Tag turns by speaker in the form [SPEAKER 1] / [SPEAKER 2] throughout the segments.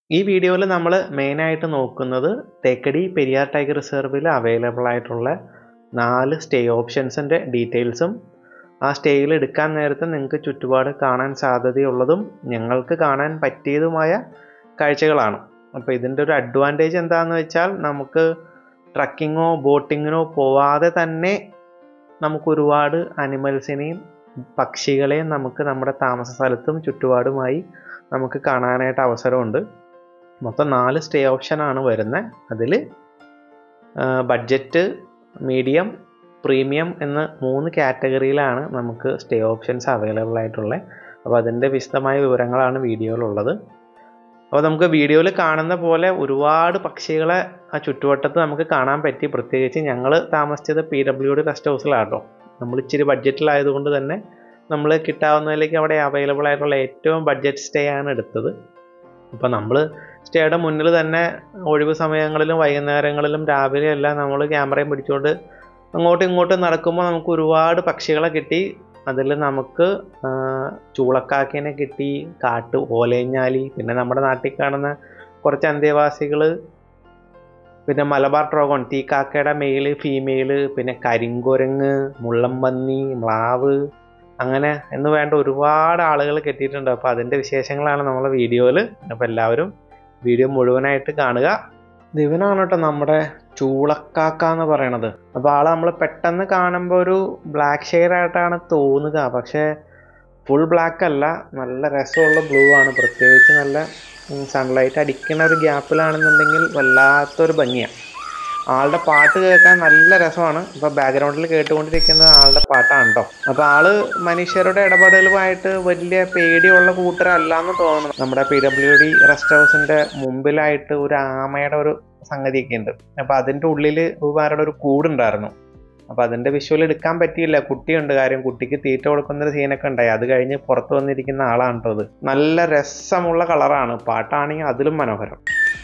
[SPEAKER 1] ഈ വീഡിയോയിൽ നമ്മൾ മെയിനായിട്ട് നോക്കുന്നത് തേക്കടി പെരിയാർ ടൈഗർ റിസർവിൽ അവൈലബിൾ ആയിട്ടുള്ള നാല് സ്റ്റേ ഓപ്ഷൻസിൻ്റെ ഡീറ്റെയിൽസും ആ സ്റ്റേയിൽ എടുക്കാൻ നേരത്ത് നിങ്ങൾക്ക് ചുറ്റുപാട് കാണാൻ സാധ്യതയുള്ളതും ഞങ്ങൾക്ക് കാണാൻ പറ്റിയതുമായ കാഴ്ചകളാണ് അപ്പോൾ ഇതിൻ്റെ ഒരു അഡ്വാൻറ്റേജ് എന്താണെന്ന് വെച്ചാൽ നമുക്ക് ട്രക്കിങ്ങോ ബോട്ടിങ്ങിനോ പോവാതെ തന്നെ നമുക്ക് ഒരുപാട് അനിമൽസിനെയും പക്ഷികളെയും നമുക്ക് നമ്മുടെ താമസ സ്ഥലത്തും ചുറ്റുപാടുമായി നമുക്ക് കാണാനായിട്ട് അവസരമുണ്ട് മൊത്തം നാല് സ്റ്റേ ഓപ്ഷനാണ് വരുന്നത് അതിൽ ബഡ്ജറ്റ് മീഡിയം പ്രീമിയം എന്ന മൂന്ന് കാറ്റഗറിയിലാണ് നമുക്ക് സ്റ്റേ ഓപ്ഷൻസ് അവൈലബിൾ ആയിട്ടുള്ളത് അപ്പോൾ അതിൻ്റെ വിശദമായ വിവരങ്ങളാണ് വീഡിയോയിലുള്ളത് അപ്പോൾ നമുക്ക് വീഡിയോയിൽ കാണുന്ന പോലെ ഒരുപാട് പക്ഷികളെ ആ ചുറ്റുവട്ടത്ത് നമുക്ക് കാണാൻ പറ്റി പ്രത്യേകിച്ച് ഞങ്ങൾ താമസിച്ചത് പി ഡബ്ല്യു ഡി റെസ്റ്റ് ഹൗസിലാട്ടോ നമ്മൾ ഇച്ചിരി ബഡ്ജറ്റിലായതുകൊണ്ട് തന്നെ നമ്മൾ കിട്ടാവുന്നതിലേക്ക് അവിടെ അവൈലബിൾ ആയിട്ടുള്ള ഏറ്റവും ബഡ്ജറ്റ് സ്റ്റേ ആണ് എടുത്തത് അപ്പോൾ നമ്മൾ സ്റ്റേയുടെ മുന്നിൽ തന്നെ ഒഴിവ് സമയങ്ങളിലും വൈകുന്നേരങ്ങളിലും രാവിലെ എല്ലാം നമ്മൾ ക്യാമറയും പിടിച്ചുകൊണ്ട് അങ്ങോട്ടും ഇങ്ങോട്ടും നടക്കുമ്പോൾ നമുക്ക് ഒരുപാട് പക്ഷികളെ കിട്ടി അതിൽ നമുക്ക് ചൂളക്കാക്കിനെ കിട്ടി കാട്ട് ഓലേഞ്ഞാലി പിന്നെ നമ്മുടെ നാട്ടിൽ കാണുന്ന കുറച്ച് അന്തേവാസികൾ പിന്നെ മലബാർ ട്രോഗോൺ തീക്കാക്കയുടെ മെയില് ഫീമെയില് പിന്നെ കരിങ്കുരങ്ങ് മുള്ളംപന്നി മ്ലാവ് അങ്ങനെ എന്ന് വേണ്ട ഒരുപാട് ആളുകൾ കെട്ടിയിട്ടുണ്ട് അപ്പോൾ അതിൻ്റെ വിശേഷങ്ങളാണ് നമ്മളെ വീഡിയോയിൽ അപ്പോൾ എല്ലാവരും വീഡിയോ മുഴുവനായിട്ട് കാണുക ദിവനാണ് കേട്ടോ നമ്മുടെ ചൂളക്കാക്ക എന്ന് പറയണത് അപ്പോൾ ആൾ നമ്മൾ പെട്ടെന്ന് കാണുമ്പോൾ ഒരു ബ്ലാക്ക് ഷെയ്ഡ് ആയിട്ടാണ് തോന്നുക പക്ഷേ ഫുൾ ബ്ലാക്ക് അല്ല നല്ല രസമുള്ള ബ്ലൂ ആണ് പ്രത്യേകിച്ച് നല്ല സൺലൈറ്റ് അടിക്കുന്ന ഒരു ഗ്യാപ്പിലാണെന്നുണ്ടെങ്കിൽ വല്ലാത്തൊരു ഭംഗിയാണ് ആളുടെ പാട്ട് കേൾക്കാൻ നല്ല രസമാണ് ഇപ്പോൾ ബാക്ക്ഗ്രൗണ്ടിൽ കേട്ടുകൊണ്ടിരിക്കുന്നത് ആളുടെ പാട്ടാണ് കേട്ടോ അപ്പോൾ ആള് മനുഷ്യരുടെ ഇടപെടലുമായിട്ട് വലിയ പേടിയുള്ള കൂട്ടരല്ല എന്ന് തോന്നുന്നു നമ്മുടെ പി ഡബ്ല്യു ഡി റെസ്റ്റ് ഹൗസിന്റെ മുമ്പിലായിട്ട് ഒരു ആമയുടെ ഒരു സംഗതിയൊക്കെ ഉണ്ട് അപ്പോൾ അതിൻ്റെ ഉള്ളിൽ ഉപകാരുടെ ഒരു കൂടുണ്ടായിരുന്നു അപ്പോൾ അതിൻ്റെ വിഷ്വൽ എടുക്കാൻ പറ്റിയില്ല കുട്ടിയുണ്ട് കാര്യം കുട്ടിക്ക് തീറ്റ കൊടുക്കുന്ന ഒരു സീനൊക്കെ ഉണ്ടായി അത് കഴിഞ്ഞ് പുറത്ത് വന്നിരിക്കുന്ന ആളാണ് കേട്ടോ അത് നല്ല രസമുള്ള കളറാണ് പാട്ടാണെങ്കിൽ അതിലും മനോഹരം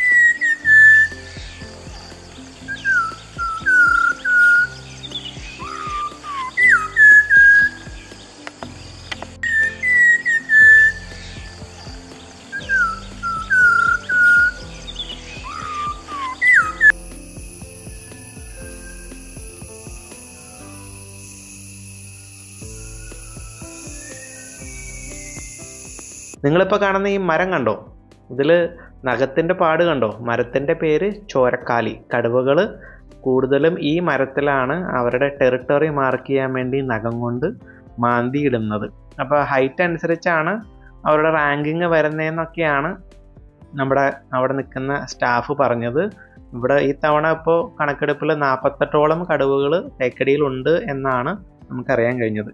[SPEAKER 1] നിങ്ങളിപ്പോൾ കാണുന്ന ഈ മരം കണ്ടോ ഇതിൽ നഖത്തിൻ്റെ പാട് കണ്ടോ മരത്തിൻ്റെ പേര് ചോരക്കാലി കടുവകൾ കൂടുതലും ഈ മരത്തിലാണ് അവരുടെ ടെറിട്ടറി മാർക്ക് ചെയ്യാൻ വേണ്ടി നഖം കൊണ്ട് മാന്തി ഇടുന്നത് അപ്പോൾ ഹൈറ്റ് അനുസരിച്ചാണ് അവരുടെ റാങ്കിങ് വരുന്നതെന്നൊക്കെയാണ് നമ്മുടെ അവിടെ നിൽക്കുന്ന സ്റ്റാഫ് പറഞ്ഞത് ഇവിടെ ഈ തവണ ഇപ്പോൾ കണക്കെടുപ്പിൽ നാൽപ്പത്തെട്ടോളം കടുവകൾ തേക്കടിയിലുണ്ട് എന്നാണ് നമുക്കറിയാൻ കഴിഞ്ഞത്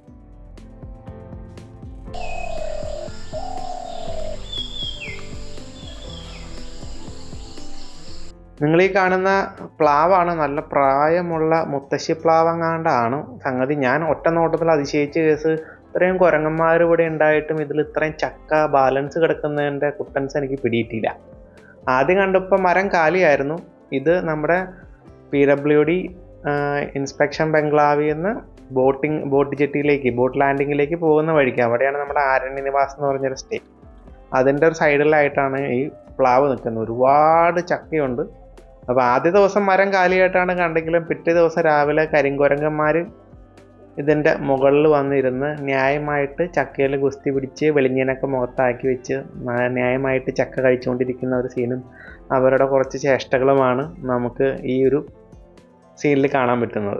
[SPEAKER 1] നിങ്ങൾ ഈ കാണുന്ന പ്ലാവാണ് നല്ല പ്രായമുള്ള മുത്തശ്ശി പ്ലാവങ്ങാണ്ടാണ് സംഗതി ഞാൻ ഒറ്റ നോട്ടത്തിൽ അതിശയിച്ച കേസ് ഇത്രയും കുരങ്ങന്മാർ ഇവിടെ ഉണ്ടായിട്ടും ഇതിൽ ഇത്രയും ചക്ക ബാലൻസ് കിടക്കുന്നതിൻ്റെ കുട്ടൻസ് എനിക്ക് പിടിയിട്ടില്ല ആദ്യം കണ്ടപ്പോൾ മരം കാലിയായിരുന്നു ഇത് നമ്മുടെ പി ഡബ്ല്യു ഡി ഇൻസ്പെക്ഷൻ ബംഗ്ലാവിൽ നിന്ന് ബോട്ടിംഗ് ബോട്ട് ജെട്ടിയിലേക്ക് ബോട്ട് ലാൻഡിങ്ങിലേക്ക് പോകുന്ന വഴിക്ക് അവിടെയാണ് നമ്മുടെ ആരണ്യ നിവാസ് എന്ന് പറഞ്ഞൊരു സ്റ്റേ അതിൻ്റെ ഒരു സൈഡിലായിട്ടാണ് ഈ പ്ലാവ് നിൽക്കുന്നത് ഒരുപാട് ചക്കയുണ്ട് അപ്പോൾ ആദ്യ ദിവസം മരം കാലിയായിട്ടാണ് കണ്ടെങ്കിലും പിറ്റേ ദിവസം രാവിലെ കരിങ്കുരങ്ങന്മാർ ഇതിൻ്റെ മുകളിൽ വന്നിരുന്ന് ന്യായമായിട്ട് ചക്കയിൽ ഗുസ്തി പിടിച്ച് വെളിഞ്ഞീനൊക്കെ മുഖത്താക്കി വെച്ച് ന്യായമായിട്ട് ചക്ക കഴിച്ചുകൊണ്ടിരിക്കുന്ന ഒരു സീനും അവരുടെ കുറച്ച് ചേഷ്ടകളുമാണ് നമുക്ക് ഈ ഒരു സീനിൽ കാണാൻ പറ്റുന്നത്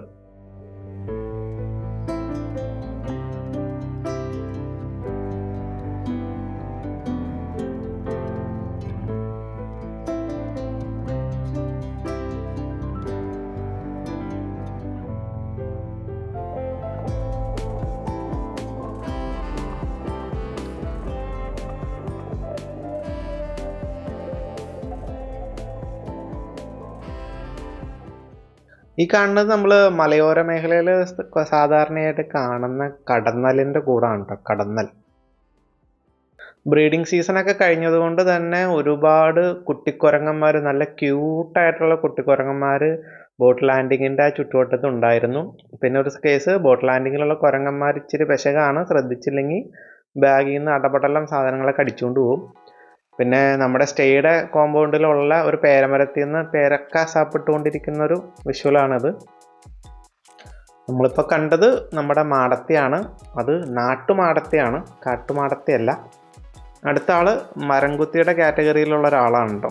[SPEAKER 1] ഈ കാണുന്നത് നമ്മൾ മലയോര മേഖലയിൽ സാധാരണയായിട്ട് കാണുന്ന കടന്നലിൻ്റെ കൂടാണ് കേട്ടോ കടന്നൽ ബ്രീഡിംഗ് സീസണൊക്കെ കഴിഞ്ഞതുകൊണ്ട് തന്നെ ഒരുപാട് കുട്ടിക്കുരങ്ങന്മാർ നല്ല ക്യൂട്ടായിട്ടുള്ള കുട്ടിക്കുരങ്ങന്മാർ ബോട്ട് ലാൻഡിങ്ങിൻ്റെ ആ ചുറ്റുവട്ടത്ത് ഉണ്ടായിരുന്നു പിന്നെ ഒരു കേസ് ബോട്ട് ലാൻഡിങ്ങിലുള്ള കുരങ്ങന്മാർ ഇച്ചിരി പെശകാണ് ശ്രദ്ധിച്ചില്ലെങ്കിൽ ബാഗിൽ നിന്ന് അടപടലം സാധനങ്ങളൊക്കെ അടിച്ചുകൊണ്ട് പോകും പിന്നെ നമ്മുടെ സ്റ്റേയുടെ കോമ്പൗണ്ടിലുള്ള ഒരു പേരമരത്തിൽ നിന്ന് പേരക്ക സാപ്പിട്ടുകൊണ്ടിരിക്കുന്ന ഒരു വിഷ്വലാണിത് നമ്മളിപ്പോൾ കണ്ടത് നമ്മുടെ മാടത്തിയാണ് അത് നാട്ടുമാടത്തിയാണ് കാട്ടുമാടത്തിയല്ല അടുത്ത ആള് മരംകുത്തിയുടെ കാറ്റഗറിയിലുള്ള ഒരാളാണ് കേട്ടോ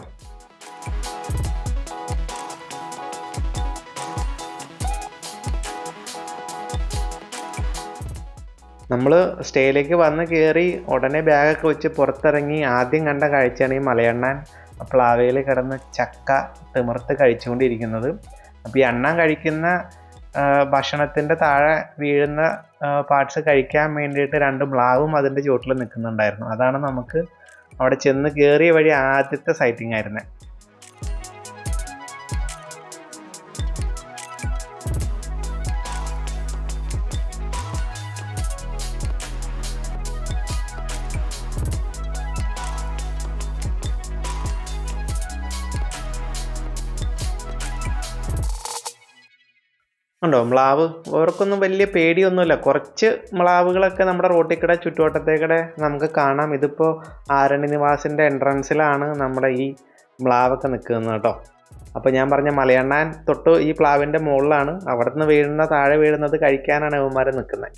[SPEAKER 1] നമ്മൾ സ്റ്റേയിലേക്ക് വന്ന് കയറി ഉടനെ ബാഗൊക്കെ വെച്ച് പുറത്തിറങ്ങി ആദ്യം കണ്ട കാഴ്ചയാണ് ഈ മലയണ്ണാൻ പ്ലാവയിൽ കിടന്ന് ചക്ക തിമിർത്ത് കഴിച്ചുകൊണ്ടിരിക്കുന്നത് അപ്പോൾ ഈ അണ്ണാൻ കഴിക്കുന്ന ഭക്ഷണത്തിൻ്റെ താഴെ വീഴുന്ന പാർട്സ് കഴിക്കാൻ വേണ്ടിയിട്ട് രണ്ട് മ്ലാവും അതിൻ്റെ ചുവട്ടിൽ നിൽക്കുന്നുണ്ടായിരുന്നു അതാണ് നമുക്ക് അവിടെ ചെന്ന് കയറിയ വഴി ആദ്യത്തെ സൈറ്റിംഗ് ആയിരുന്നത് ഉണ്ടോ മ്ലാവ് അവർക്കൊന്നും വലിയ പേടിയൊന്നുമില്ല കുറച്ച് മ്ലാവുകളൊക്കെ നമ്മുടെ റോട്ടിൽ കൂടെ ചുറ്റുവട്ടത്തേക്കൂടെ നമുക്ക് കാണാം ഇതിപ്പോൾ ആരണി നിവാസിൻ്റെ എൻട്രൻസിലാണ് നമ്മുടെ ഈ മ്ലാവൊക്കെ നിൽക്കുന്നത് കേട്ടോ അപ്പോൾ ഞാൻ പറഞ്ഞ മലയണ്ണാൻ തൊട്ട് ഈ പ്ലാവിൻ്റെ മുകളിലാണ് അവിടെ നിന്ന് വീഴുന്ന താഴെ വീഴുന്നത് കഴിക്കാനാണ് ഇവന്മാർ നിൽക്കുന്നത്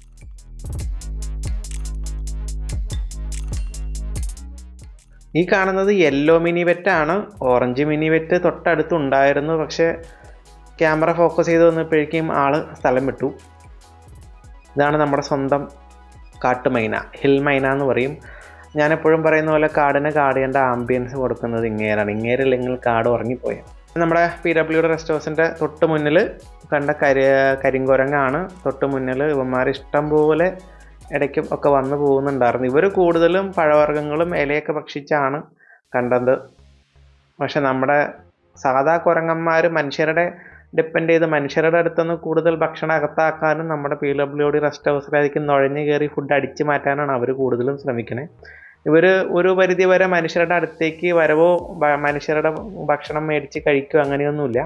[SPEAKER 1] ഈ കാണുന്നത് യെല്ലോ മിനി വെറ്റാണ് ഓറഞ്ച് മിനി വെറ്റ് തൊട്ടടുത്തുണ്ടായിരുന്നു പക്ഷേ ക്യാമറ ഫോക്കസ് ചെയ്ത് വന്നപ്പോഴേക്കും ആള് സ്ഥലം വിട്ടു ഇതാണ് നമ്മുടെ സ്വന്തം കാട്ടുമൈന ഹിൽ മൈന എന്ന് പറയും ഞാനെപ്പോഴും പറയുന്ന പോലെ കാടിന് കാടേണ്ട ആംബിയൻസ് കൊടുക്കുന്നത് ഇങ്ങേരാണ് ഇങ്ങേരില്ലെങ്കിൽ കാട് ഉറങ്ങിപ്പോയി നമ്മുടെ പി ഡബ്ല്യുടെ റെസ്റ്റ് ഹൗസിൻ്റെ തൊട്ട് മുന്നിൽ കണ്ട കരി കരിങ്കുരങ്ങാണ് തൊട്ട് മുന്നിൽ ഇവന്മാർ ഇഷ്ടം പോലെ ഇടയ്ക്കും ഒക്കെ വന്നു പോകുന്നുണ്ടായിരുന്നു ഇവർ കൂടുതലും പഴവർഗ്ഗങ്ങളും ഇലയൊക്കെ ഭക്ഷിച്ചാണ് കണ്ടത് പക്ഷെ നമ്മുടെ സാധാ കുരങ്ങന്മാർ മനുഷ്യരുടെ ഡിപ്പെൻഡ് ചെയ്ത് മനുഷ്യരുടെ അടുത്തുനിന്ന് കൂടുതൽ ഭക്ഷണം അകത്താക്കാനും നമ്മുടെ പി ഡബ്ല്യു ഡി റെസ്റ്റ് ഹൗസിലായിരിക്കും നുഴഞ്ഞു കയറി ഫുഡ് അടിച്ചു മാറ്റാനാണ് അവർ കൂടുതലും ശ്രമിക്കണേ ഇവർ ഒരു പരിധി വരെ മനുഷ്യരുടെ അടുത്തേക്ക് വരവോ മനുഷ്യരുടെ ഭക്ഷണം മേടിച്ച് കഴിക്കുകയോ അങ്ങനെയൊന്നുമില്ല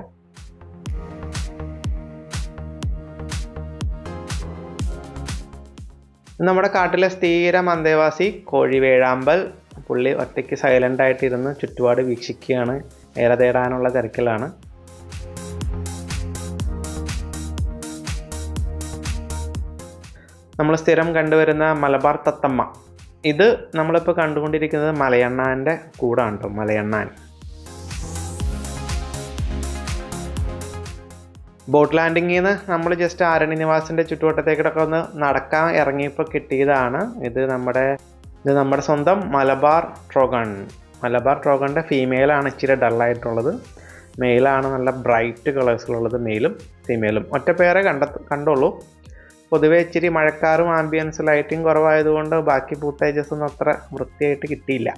[SPEAKER 1] നമ്മുടെ കാട്ടിലെ സ്ഥിരം അന്തേവാസി കോഴിവേഴാമ്പൽ പുള്ളി ഒറ്റയ്ക്ക് സൈലൻ്റ് ആയിട്ടിരുന്ന് ചുറ്റുപാട് വീക്ഷിക്കുകയാണ് ഏറെ തേടാനുള്ള തിരക്കിലാണ് നമ്മൾ സ്ഥിരം കണ്ടുവരുന്ന മലബാർ തത്തമ്മ ഇത് നമ്മളിപ്പോൾ കണ്ടുകൊണ്ടിരിക്കുന്നത് മലയണ്ണാൻ്റെ കൂടാണ് കേട്ടോ മലയണ്ണാൻ ബോട്ട് ലാൻഡിങ്ങിൽ നിന്ന് നമ്മൾ ജസ്റ്റ് ആരണി നിവാസിൻ്റെ ചുറ്റുവട്ടത്തേക്കൊക്കെ ഒന്ന് നടക്കാൻ ഇറങ്ങിയപ്പോൾ കിട്ടിയതാണ് ഇത് നമ്മുടെ ഇത് നമ്മുടെ സ്വന്തം മലബാർ ട്രോഗൺ മലബാർ ട്രോഗണിൻ്റെ ഫീമെയിലാണ് ഇച്ചിരി ഡള്ളായിട്ടുള്ളത് മെയിലാണ് നല്ല ബ്രൈറ്റ് കളേഴ്സിലുള്ളത് മെയിലും ഫീമെയിലും ഒറ്റ പേരെ കണ്ട കണ്ടുള്ളൂ പൊതുവെ ഇച്ചിരി മഴക്കാറും ആംബിയൻസ് ലൈറ്റിംഗ് കുറവായതുകൊണ്ട് ബാക്കി ഫൂട്ടേജസ് ഒന്നും അത്ര വൃത്തിയായിട്ട് കിട്ടിയില്ല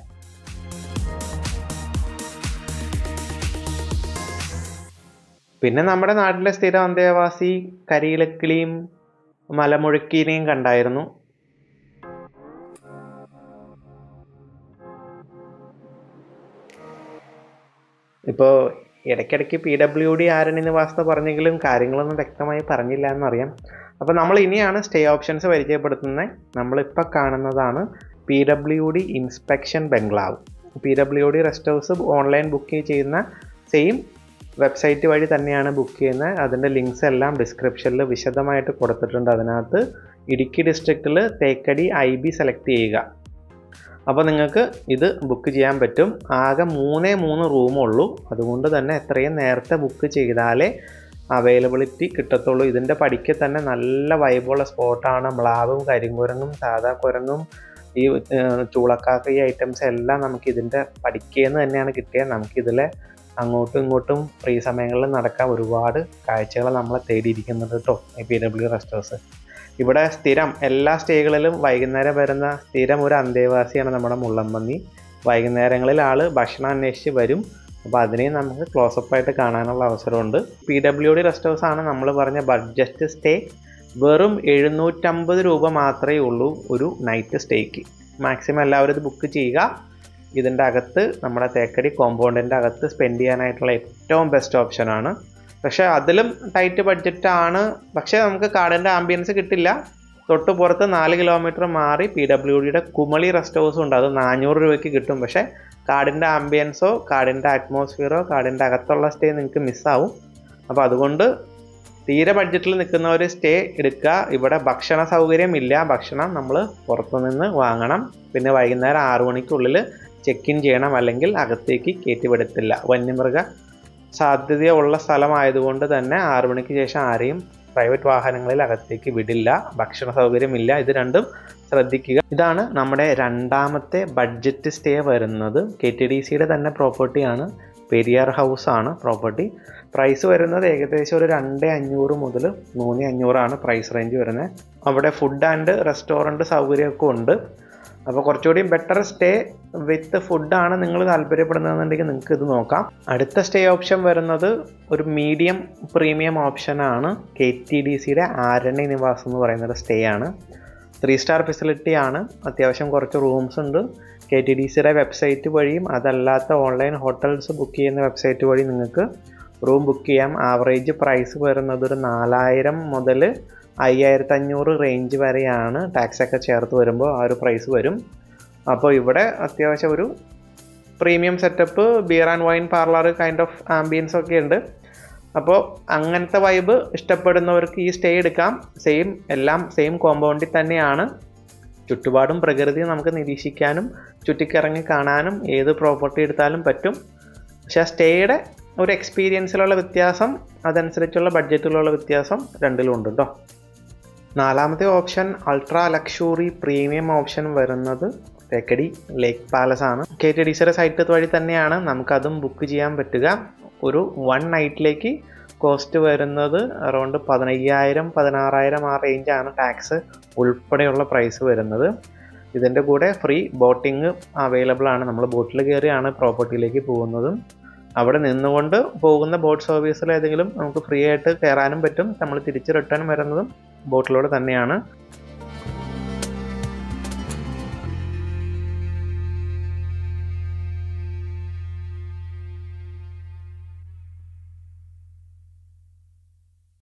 [SPEAKER 1] പിന്നെ നമ്മുടെ നാട്ടിലെ സ്ഥിരം അന്തേവാസി കരിയിലക്കിളിയും മലമുഴക്കീനെയും കണ്ടായിരുന്നു ഇപ്പോൾ ഇടയ്ക്കിടയ്ക്ക് പി ഡബ്ല്യു ഡി ആരണി നിവാസത പറഞ്ഞെങ്കിലും കാര്യങ്ങളൊന്നും വ്യക്തമായി പറഞ്ഞില്ല എന്നറിയാം അപ്പോൾ നമ്മൾ ഇനിയാണ് സ്റ്റേ ഓപ്ഷൻസ് പരിചയപ്പെടുത്തുന്നത് നമ്മളിപ്പോൾ കാണുന്നതാണ് പി ഡബ്ല്യു ഡി ഇൻസ്പെക്ഷൻ ബംഗ്ലാവ് P W D rest house online book ചെയ്യുന്ന സെയിം വെബ്സൈറ്റ് വഴി തന്നെയാണ് ബുക്ക് ചെയ്യുന്നത് അതിൻ്റെ ലിങ്ക്സ് എല്ലാം ഡിസ്ക്രിപ്ഷനിൽ വിശദമായിട്ട് കൊടുത്തിട്ടുണ്ട് അതിനകത്ത് ഇടുക്കി ഡിസ്ട്രിക്റ്റിൽ തേക്കടി ഐ ബി സെലക്ട് ചെയ്യുക അപ്പോൾ നിങ്ങൾക്ക് ഇത് ബുക്ക് ചെയ്യാൻ പറ്റും ആകെ മൂന്നേ മൂന്ന് റൂമുള്ളൂ അതുകൊണ്ട് തന്നെ എത്രയും നേരത്തെ ബുക്ക് ചെയ്താലേ അവൈലബിലിറ്റി കിട്ടത്തുള്ളൂ ഇതിൻ്റെ പടിക്ക് തന്നെ നല്ല വൈബുള്ള സ്പോട്ടാണ് മ്ലാവും കരിങ്കുരങ്ങും സാധാ കുരങ്ങും ഈ ചൂളക്കാക്ക ഈ ഐറ്റംസ് എല്ലാം നമുക്ക് ഇതിൻ്റെ പടിക്കേന്ന് തന്നെയാണ് കിട്ടിയത് നമുക്കിതിലെ അങ്ങോട്ടും ഇങ്ങോട്ടും ഫ്രീ സമയങ്ങളിൽ നടക്കാൻ ഒരുപാട് കാഴ്ചകൾ നമ്മളെ തേടിയിരിക്കുന്നുണ്ട് കേട്ടോ ഈ പി ഡബ്ല്യു റെസ്റ്റ് ഹൗസ് ഇവിടെ സ്ഥിരം എല്ലാ സ്റ്റേകളിലും വൈകുന്നേരം വരുന്ന സ്ഥിരം ഒരു അന്തേവാസിയാണ് നമ്മുടെ മുള്ളമ്പന്നി വൈകുന്നേരങ്ങളിൽ ആൾ ഭക്ഷണം അന്വേഷിച്ച് വരും അപ്പോൾ അതിനെയും നമുക്ക് ക്ലോസപ്പ് ആയിട്ട് കാണാനുള്ള അവസരമുണ്ട് P W D rest house ആണ് നമ്മൾ പറഞ്ഞ ബഡ്ജറ്റ് സ്റ്റേ വെറും എഴുന്നൂറ്റമ്പത് രൂപ മാത്രമേ ഉള്ളൂ ഒരു നൈറ്റ് സ്റ്റേക്ക് മാക്സിമം എല്ലാവരും ഇത് ബുക്ക് ചെയ്യുക ഇതിൻ്റെ അകത്ത് നമ്മുടെ തേക്കടി കോമ്പൗണ്ടിൻ്റെ അകത്ത് സ്പെൻഡ് ചെയ്യാനായിട്ടുള്ള ഏറ്റവും ബെസ്റ്റ് ഓപ്ഷനാണ് പക്ഷേ അതിലും ടൈറ്റ് ബഡ്ജറ്റാണ് പക്ഷേ നമുക്ക് കാടിൻ്റെ ആംബിയൻസ് കിട്ടില്ല തൊട്ട് പുറത്ത് നാല് കിലോമീറ്റർ മാറി പി ഡബ്ല്യു ഡിയുടെ കുമളി റെസ്റ്റ് ഹൗസ് ഉണ്ട് അത് നാനൂറ് രൂപയ്ക്ക് കിട്ടും പക്ഷേ കാടിൻ്റെ ആംബിയൻസോ കാടിൻ്റെ അറ്റ്മോസ്ഫിയറോ കാടിൻ്റെ അകത്തുള്ള സ്റ്റേ നിങ്ങൾക്ക് മിസ്സാവും അപ്പോൾ അതുകൊണ്ട് തീരെ ബഡ്ജറ്റിൽ നിൽക്കുന്നവർ സ്റ്റേ എടുക്കുക ഇവിടെ ഭക്ഷണ സൗകര്യം ഇല്ല ഭക്ഷണം നമ്മൾ പുറത്തുനിന്ന് വാങ്ങണം പിന്നെ വൈകുന്നേരം ആറു മണിക്കുള്ളിൽ ചെക്ക് ഇൻ ചെയ്യണം അല്ലെങ്കിൽ അകത്തേക്ക് കയറ്റിവിടത്തില്ല വന്യമൃഗ സാധ്യതയുള്ള സ്ഥലമായതുകൊണ്ട് തന്നെ ആറു മണിക്ക് ശേഷം ആരെയും പ്രൈവറ്റ് വാഹനങ്ങളിൽ അകത്തേക്ക് വിടില്ല ഭക്ഷണ സൗകര്യമില്ല ഇത് രണ്ടും ശ്രദ്ധിക്കുക ഇതാണ് നമ്മുടെ രണ്ടാമത്തെ ബഡ്ജറ്റ് സ്റ്റേ വരുന്നത് കെ ടി ഡി സിയുടെ തന്നെ പ്രോപ്പർട്ടിയാണ് പെരിയാർ ഹൗസ് ആണ് പ്രോപ്പർട്ടി പ്രൈസ് വരുന്നത് ഏകദേശം ഒരു രണ്ട് അഞ്ഞൂറ് മുതൽ മൂന്ന് അഞ്ഞൂറാണ് പ്രൈസ് റേഞ്ച് വരുന്നത് അവിടെ ഫുഡ് ആൻഡ് റെസ്റ്റോറൻറ്റ് സൗകര്യമൊക്കെ ഉണ്ട് അപ്പോൾ കുറച്ചുകൂടി ബെറ്റർ സ്റ്റേ വിത്ത് ഫുഡാണ് നിങ്ങൾ താല്പര്യപ്പെടുന്നതെന്നുണ്ടെങ്കിൽ നിങ്ങൾക്ക് ഇത് നോക്കാം അടുത്ത സ്റ്റേ ഓപ്ഷൻ വരുന്നത് ഒരു മീഡിയം പ്രീമിയം ഓപ്ഷനാണ് കെ ടി ഡി സിയുടെ ആരണ്യ നിവാസം എന്ന് പറയുന്ന സ്റ്റേ ആണ് ത്രീ സ്റ്റാർ ഫെസിലിറ്റി ആണ് അത്യാവശ്യം കുറച്ച് റൂംസ് ഉണ്ട് കെ ടി ഡി സിയുടെ വെബ്സൈറ്റ് വഴിയും അതല്ലാത്ത ഓൺലൈൻ ഹോട്ടൽസ് ബുക്ക് ചെയ്യുന്ന വെബ്സൈറ്റ് വഴി നിങ്ങൾക്ക് റൂം ബുക്ക് ചെയ്യാം ആവറേജ് പ്രൈസ് വരുന്നത് ഒരു നാലായിരം മുതൽ അയ്യായിരത്തി അഞ്ഞൂറ് റേഞ്ച് വരെയാണ് ടാക്സ് ഒക്കെ ചേർത്ത് വരുമ്പോൾ ആ ഒരു പ്രൈസ് വരും അപ്പോൾ ഇവിടെ അത്യാവശ്യം ഒരു premium setup beer and wine parlour kind of ambience ഒക്കെ ഉണ്ട് അപ്പോൾ അങ്ങനത്തെ വൈബ് ഇഷ്ടപ്പെടുന്നവർക്ക് ഈ സ്റ്റേ എടുക്കാം സെയിം എല്ലാം സെയിം കോമ്പൗണ്ടിൽ തന്നെയാണ് ചുറ്റുപാടും പ്രകൃതി നമുക്ക് നിരീക്ഷിക്കാനും ചുറ്റിക്കിറങ്ങി കാണാനും ഏത് പ്രോപ്പർട്ടി എടുത്താലും പറ്റും പക്ഷെ ആ സ്റ്റേയുടെ ഒരു എക്സ്പീരിയൻസിലുള്ള വ്യത്യാസം അതനുസരിച്ചുള്ള ബഡ്ജറ്റിലുള്ള വ്യത്യാസം രണ്ടിലും ഉണ്ട് കേട്ടോ നാലാമത്തെ option ultra luxury premium option വരുന്നത് തേക്കടി ലേക്ക് പാലസ് ആണ് കെ ടി ഡി സിയുടെ സൈറ്റ് വഴി തന്നെയാണ് നമുക്കതും ബുക്ക് ചെയ്യാൻ പറ്റുക ഒരു വൺ നൈറ്റിലേക്ക് കോസ്റ്റ് വരുന്നത് അറൗണ്ട് പതിനയ്യായിരം പതിനാറായിരം ആ റേഞ്ചാണ് ടാക്സ് ഉൾപ്പെടെയുള്ള പ്രൈസ് വരുന്നത് ഇതിൻ്റെ കൂടെ ഫ്രീ ബോട്ടിങ് അവൈലബിൾ ആണ് നമ്മൾ ബോട്ടിൽ കയറിയാണ് പ്രോപ്പർട്ടിയിലേക്ക് പോകുന്നതും അവിടെ നിന്നുകൊണ്ട് പോകുന്ന ബോട്ട് സർവീസിൽ ഏതെങ്കിലും നമുക്ക് ഫ്രീ ആയിട്ട് കയറാനും പറ്റും നമ്മൾ തിരിച്ച് റിട്ടേൺ വരുന്നതും ബോട്ടിലൂടെ തന്നെയാണ്